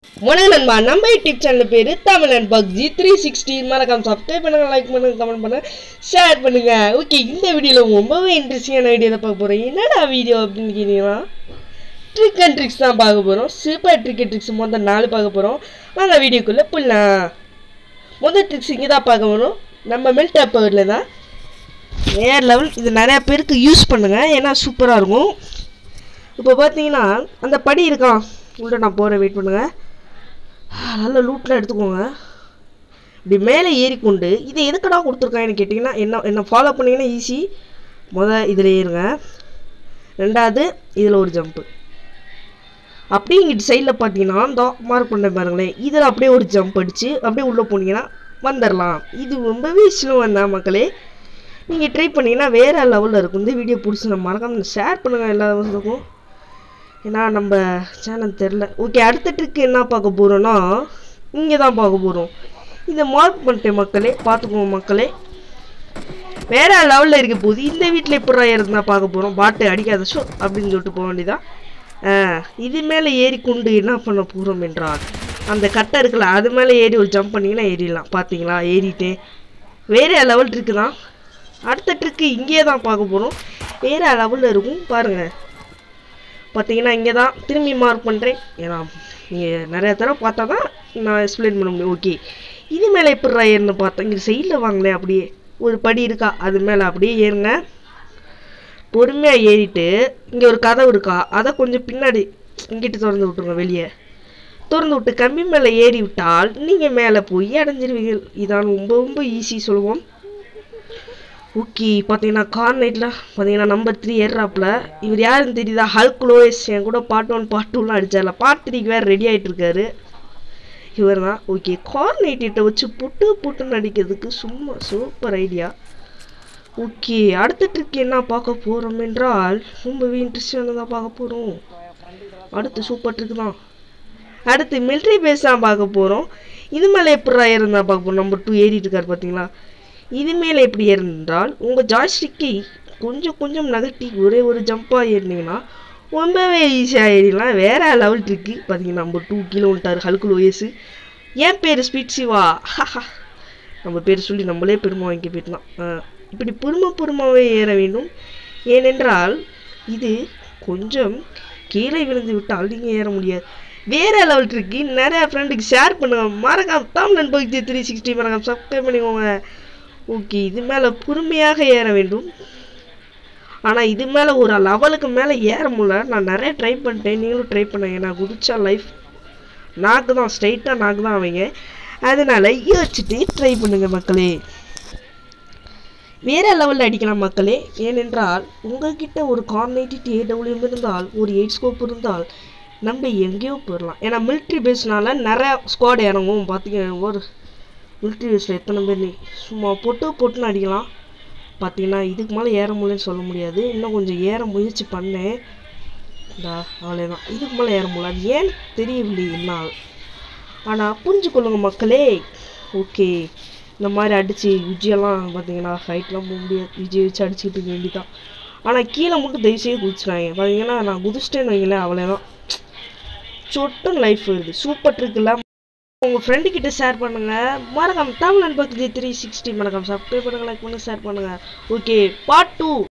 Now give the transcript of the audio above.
வணக்கம் நண்பா நம்ம யூடியூப் சேனல் பேர் தமிழ் அண்ட் பக்ஜி த்ரீ சிக்ஸ்டி மறக்காம சப்ஸ்கிரைப் பண்ணுங்க லைக் பண்ணுங்க கமெண்ட் பண்ணுங்க ஷேர் பண்ணுங்க ஓகே இந்த வீடியோவில் ரொம்பவே இன்ட்ரெஸ்டிங்கான வீடியோ தான் பார்க்க போகிறோம் என்னடா வீடியோ அப்படின்னு கேட்டீங்கன்னா ட்ரிக் அண்ட் ட்ரிக்ஸ் தான் பார்க்க போகிறோம் சூப்பர் ட்ரிக் அண்ட் ட்ரிக்ஸ் மொத்தம் நாலு பார்க்க போகிறோம் வாங்க வீடியோக்குள்ளே போடலாம் முதல் ட்ரிக்ஸ் இங்கே தான் பார்க்க போகிறோம் நம்ம மெல்ட் பவரில் தான் வேறு லெவல் இது நிறையா பேருக்கு யூஸ் பண்ணுங்கள் ஏன்னா சூப்பராக இருக்கும் இப்போ பார்த்தீங்கன்னா அந்த படி இருக்கான் உள்ள நான் போகிறேன் வெயிட் பண்ணுங்கள் நல்ல லூட்டில் எடுத்துக்கோங்க இப்படி மேலே ஏறிக்கொண்டு இதை எதுக்கடா கொடுத்துருக்காங்கன்னு கேட்டிங்கன்னா என்ன என்ன ஃபாலோ பண்ணிங்கன்னா ஈஸி முத இதில் ஏறுங்க ரெண்டாவது இதில் ஒரு ஜம்ப்பு அப்படியே இங்கிட்டு சைடில் பார்த்தீங்கன்னா இந்த மார்க் பண்ண பாருங்களேன் இதில் அப்படியே ஒரு ஜம்ப் அடித்து அப்படியே உள்ளே போனீங்கன்னா வந்துடலாம் இது ரொம்பவே ஸ்லோவாக தான் மக்களே நீங்கள் ட்ரை பண்ணிங்கன்னா வேறு லெவலில் இருக்கும் இந்த வீடியோ பிடிச்சி நம்ம மறக்காம ஷேர் பண்ணுங்கள் எல்லாருக்கும் ஏன்னா நம்ம சேனல் தெரில ஓகே அடுத்த ட்ரிக் என்ன பார்க்க போகிறோன்னா இங்கே தான் பார்க்க போகிறோம் இதை மார்க் பண்ணிட்டேன் மக்களே பார்த்துக்கோங்க மக்களே வேற லெவலில் இருக்க போகுது இந்த வீட்டில் எப்படி இருந்தால் பார்க்க போகிறோம் பாட்டு அடிக்காத ஷோ அப்படின்னு சொல்லிட்டு போக வேண்டியதான் இது மேலே ஏறி கொண்டு என்ன பண்ண போகிறோம் என்றால் அந்த கட்டை இருக்குல்ல அது மேலே ஏறி ஒரு ஜம்ப் பண்ணிங்கன்னா ஏறிடலாம் பார்த்தீங்களா ஏறிட்டேன் வேற லெவல் ட்ரிக்கு தான் அடுத்த ட்ரிக்கு இங்கேயே தான் பார்க்க போகிறோம் வேற லெவலில் இருக்கும் பாருங்கள் பார்த்தீங்கன்னா இங்கே தான் திரும்பி மார்க் பண்ணுறேன் ஏன்னா நீங்கள் நிறைய தடவை பார்த்தா தான் நான் எக்ஸ்பிளைன் பண்ண முடியும் ஓகே இது மேலே எப்படி ஏறுன்னு பார்த்தேன் இங்கே சைடில் வாங்களேன் அப்படியே ஒரு படி இருக்கா அது மேலே அப்படியே ஏறுங்க பொறுமையாக ஏறிட்டு இங்கே ஒரு கதவு இருக்கா அதை கொஞ்சம் பின்னாடி இங்கிட்டு திறந்து விட்ருங்க வெளியே திறந்து விட்டு கம்பி மேலே ஏறி விட்டால் நீங்கள் மேலே போய் அடைஞ்சிருவீங்க இதான் ரொம்ப ரொம்ப ஈஸி சொல்லுவோம் ஓகே பார்த்தீங்கன்னா கார் நைட்டில் பார்த்தீங்கன்னா நம்பர் த்ரீ ஏறாப்புல இவர் யாருன்னு தெரியுதா ஹல்க் லோயஸ் என் கூட பார்ட் ஒன் பார்ட் டூலாம் அடிச்சார்ல பார்ட் த்ரீக்கு வேறு ரெடி ஆகிட்டு இருக்காரு இவர் தான் ஓகே கார் நைட்டிட்ட வச்சு புட்டு புட்டுன்னு அடிக்கிறதுக்கு சும்மா சூப்பர் ஐடியா ஓகே அடுத்த ட்ரிக் என்ன பார்க்க போகிறோம் என்றால் ரொம்பவே இன்ட்ரெஸ்டானதாக பார்க்க போகிறோம் அடுத்து சூப்பர் ட்ரிக் தான் அடுத்து மிலிட்ரி பேஸ் தான் பார்க்க போகிறோம் இது மேலே எப்படி இருந்தால் பார்க்க போகிறோம் நம்பர் டூ ஏறிட்டு இருக்காரு பார்த்தீங்களா இது மேலே எப்படி ஏறினால் உங்கள் ஜாய்ஸ்டிக்கை கொஞ்சம் கொஞ்சம் நகர்த்தி ஒரே ஒரு ஜம்ப்பாக ஏறினீங்கன்னா ரொம்பவே ஈஸியாக ஏறிடலாம் வேறு லெவல் ட்ரிக்கு பார்த்தீங்கன்னா நம்பர் டூ கீழே வந்துட்டார் ஹல்குல் வயசு என் பேர் ஸ்பீட் சிவா நம்ம பேர் சொல்லி நம்மளே பெருமை வாங்கி போயிடலாம் இப்படி பொறுமை பொறுமாவே ஏற வேண்டும் ஏனென்றால் இது கொஞ்சம் கீழே விழுந்து விட்டால் நீங்கள் ஏற முடியாது வேற லெவல் ட்ரிக்கு நிறைய ஃப்ரெண்டுக்கு ஷேர் பண்ணுங்க மறக்காம தமிழ் நண்பகுதி த்ரீ சிக்ஸ்டி மறக்காம சப்ஸ்கிரைப் பண்ணிக்கோங்க ஓகே இது மேலே பொறுமையாக ஏற வேண்டும் ஆனால் இது மேலே ஒரு லெவலுக்கு மேலே ஏற முடியல நான் நிறைய ட்ரை பண்ணிட்டேன் நீங்களும் ட்ரை பண்ணுங்க நான் குதிச்சா லைஃப் நாக்கு தான் ஸ்ட்ரைட்டாக நாக்கு தான் அவங்க அதனால யோசிச்சுட்டு ட்ரை பண்ணுங்க மக்களே வேற லெவலில் அடிக்கலாம் மக்களே ஏனென்றால் உங்ககிட்ட ஒரு கார்னேட்டிட் ஏடபிள்யூஎம் இருந்தால் ஒரு எயிட் ஸ்கோப் இருந்தால் நம்ம எங்கேயோ போயிடலாம் ஏன்னா மிலிட்ரி பேஸ்னால நிறையா ஸ்குவாட் இறங்கும் பார்த்தீங்க ஒரு மிலிட்ரி பேஸில் எத்தனை பேர் நீ சும்மா பொட்டு பொட்டுன்னு அடிக்கலாம் பார்த்தீங்கன்னா இதுக்கு மேலே ஏற முடியலன்னு சொல்ல முடியாது இன்னும் கொஞ்சம் ஏற முயற்சி பண்ணேன் இந்தா அவ்வளோதான் இதுக்கு மேலே ஏற முடியல அது ஏன் தெரியவில்லை என்னால் ஆனால் புரிஞ்சுக்கொள்ளுங்க மக்களே ஓகே இந்த மாதிரி அடித்து விஜயெல்லாம் பார்த்தீங்கன்னா ஹைட்லாம் போக முடியாது விஜய் வச்சு அடிச்சுக்கிட்டு இருக்க வேண்டிதான் ஆனால் கீழே மட்டும் தயவுசெய்து குதிச்சிட்டாங்க பார்த்தீங்கன்னா நான் குதிச்சிட்டேன்னு வைங்களேன் அவ்வளோதான் சொட்டும் லைஃப் வருது சூப்பர் ட்ரிக்கில் உங்கள் ஃப்ரெண்டு கிட்ட ஷேர் பண்ணுங்க மறக்காம தமிழ் நண்பருக்கு த்ரீ சிக்ஸ்டி மறக்காம சப்ஸ்கிரைப் பண்ணுங்க லைக் பண்ணுங்க ஷேர் பண்ணுங்க ஓகே பார்ட் டூ